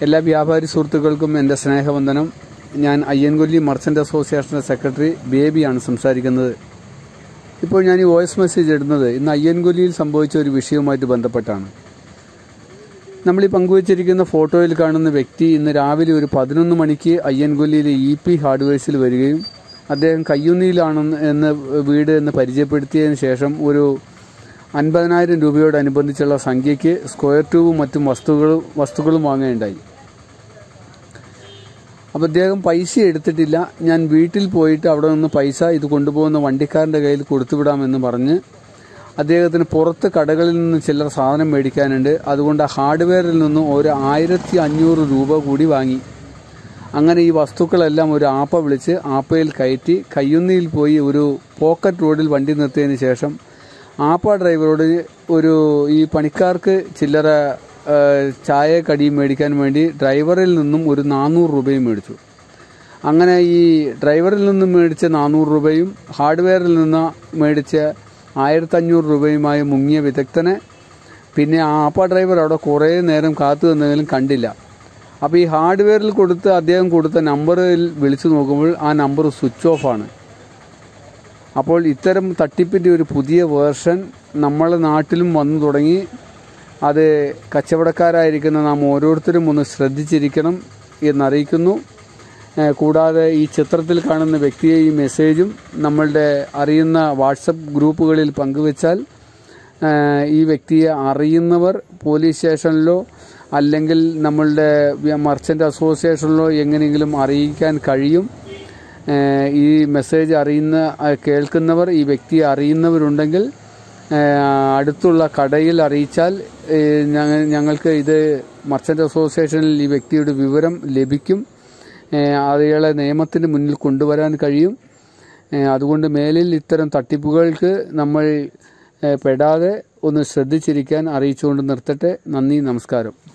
എല്ലാ വ്യാപാരി സുഹൃത്തുക്കൾക്കും എൻ്റെ സ്നേഹവന്ദനം ഞാൻ അയ്യൻകൊല്ലി മർച്ചൻ്റ് അസോസിയേഷൻ്റെ സെക്രട്ടറി ബേബിയാണ് സംസാരിക്കുന്നത് ഇപ്പോൾ ഞാൻ ഈ വോയിസ് മെസ്സേജ് ഇടുന്നത് ഇന്ന് അയ്യൻകൊല്ലിയിൽ സംഭവിച്ച ഒരു വിഷയവുമായിട്ട് ബന്ധപ്പെട്ടാണ് നമ്മൾ ഈ പങ്കുവച്ചിരിക്കുന്ന ഫോട്ടോയിൽ കാണുന്ന വ്യക്തി ഇന്ന് രാവിലെ ഒരു പതിനൊന്ന് മണിക്ക് അയ്യൻകൊല്ലിയിലെ ഇ പി ഹാർഡ്വെയർസിൽ വരികയും അദ്ദേഹം കയ്യുന്നിയിലാണെന്ന് എന്ന് വീട് എന്ന് പരിചയപ്പെടുത്തിയതിന് ശേഷം ഒരു അൻപതിനായിരം രൂപയോടനുബന്ധിച്ചുള്ള സംഖ്യയ്ക്ക് സ്ക്വയർ ട്യൂബും മറ്റും വസ്തുക്കളും വസ്തുക്കളും വാങ്ങുകയുണ്ടായി അപ്പോൾ അദ്ദേഹം പൈസ എടുത്തിട്ടില്ല ഞാൻ വീട്ടിൽ പോയിട്ട് അവിടെ നിന്ന് പൈസ ഇത് കൊണ്ടുപോകുന്ന വണ്ടിക്കാരൻ്റെ കയ്യിൽ കൊടുത്തുവിടാമെന്ന് പറഞ്ഞ് അദ്ദേഹത്തിന് പുറത്ത് കടകളിൽ നിന്ന് ചില്ലറ സാധനം മേടിക്കാനുണ്ട് അതുകൊണ്ട് ആ ഹാർഡ്വെയറിൽ നിന്നും ഒരു ആയിരത്തി അഞ്ഞൂറ് രൂപ കൂടി വാങ്ങി അങ്ങനെ ഈ വസ്തുക്കളെല്ലാം ഒരു ആപ്പ വിളിച്ച് ആപ്പയിൽ കയറ്റി കയ്യുന്നിയിൽ പോയി ഒരു പോക്കറ്റ് റോഡിൽ വണ്ടി നിർത്തിയതിന് ശേഷം ആപ്പ ഡ്രൈവറോട് ഒരു ഈ പണിക്കാർക്ക് ചില്ലറ ആ, ചായ കടിയും മേടിക്കാൻ വേണ്ടി ഡ്രൈവറിൽ നിന്നും ഒരു നാനൂറ് രൂപയും മേടിച്ചു അങ്ങനെ ഈ ഡ്രൈവറിൽ നിന്നും മേടിച്ച നാനൂറ് രൂപയും ഹാർഡ്വെയറിൽ നിന്ന് മേടിച്ച ആയിരത്തഞ്ഞൂറ് രൂപയുമായി മുങ്ങിയ വിദഗ്ധനെ പിന്നെ ആ ആപ്പ ഡ്രൈവർ അവിടെ കുറേ നേരം കാത്തു നിന്നെങ്കിലും കണ്ടില്ല അപ്പോൾ ഈ ഹാർഡ്വെയറിൽ കൊടുത്ത് അദ്ദേഹം കൊടുത്ത നമ്പറിൽ വിളിച്ചു നോക്കുമ്പോൾ ആ നമ്പർ സ്വിച്ച് ഓഫ് ആണ് അപ്പോൾ ഇത്തരം തട്ടിപ്പിൻ്റെ ഒരു പുതിയ വേർഷൻ നമ്മളെ നാട്ടിലും വന്നു തുടങ്ങി അത് കച്ചവടക്കാരായിരിക്കുന്ന നാം ഓരോരുത്തരും ഒന്ന് ശ്രദ്ധിച്ചിരിക്കണം എന്നറിയിക്കുന്നു ഏഹ് കൂടാതെ ഈ ചിത്രത്തിൽ കാണുന്ന വ്യക്തിയെ ഈ മെസ്സേജും നമ്മളുടെ അറിയുന്ന വാട്സപ്പ് ഗ്രൂപ്പുകളിൽ പങ്കുവച്ചാൽ ഏഹ് ഈ വ്യക്തിയെ അറിയുന്നവർ പോലീസ് സ്റ്റേഷനിലോ അല്ലെങ്കിൽ നമ്മളുടെ മർച്ചൻ്റ് അസോസിയേഷനിലോ എങ്ങനെയെങ്കിലും അറിയിക്കാൻ കഴിയും ഏഹ് ഈ മെസ്സേജ് അറിയുന്ന അഹ് കേൾക്കുന്നവർ ഈ വ്യക്തിയെ അറിയുന്നവരുണ്ടെങ്കിൽ ഏഹ് അടുത്തുള്ള കടയിൽ അറിയിച്ചാൽ ഏഹ് ഞങ്ങ- ഞങ്ങൾക്ക് ഇത് മർച്ചൻ്റ് അസോസിയേഷനിൽ ഈ വ്യക്തിയുടെ വിവരം ലഭിക്കും ഏഹ് അയാളെ നിയമത്തിന് മുന്നിൽ കൊണ്ടുവരാൻ കഴിയും ഏഹ് അതുകൊണ്ട് മേലിൽ ഇത്തരം തട്ടിപ്പുകൾക്ക് നമ്മൾ ഏഹ് പെടാതെ ഒന്ന് ശ്രദ്ധിച്ചിരിക്കാൻ അറിയിച്ചുകൊണ്ട് നിർത്തട്ടെ നന്ദി നമസ്കാരം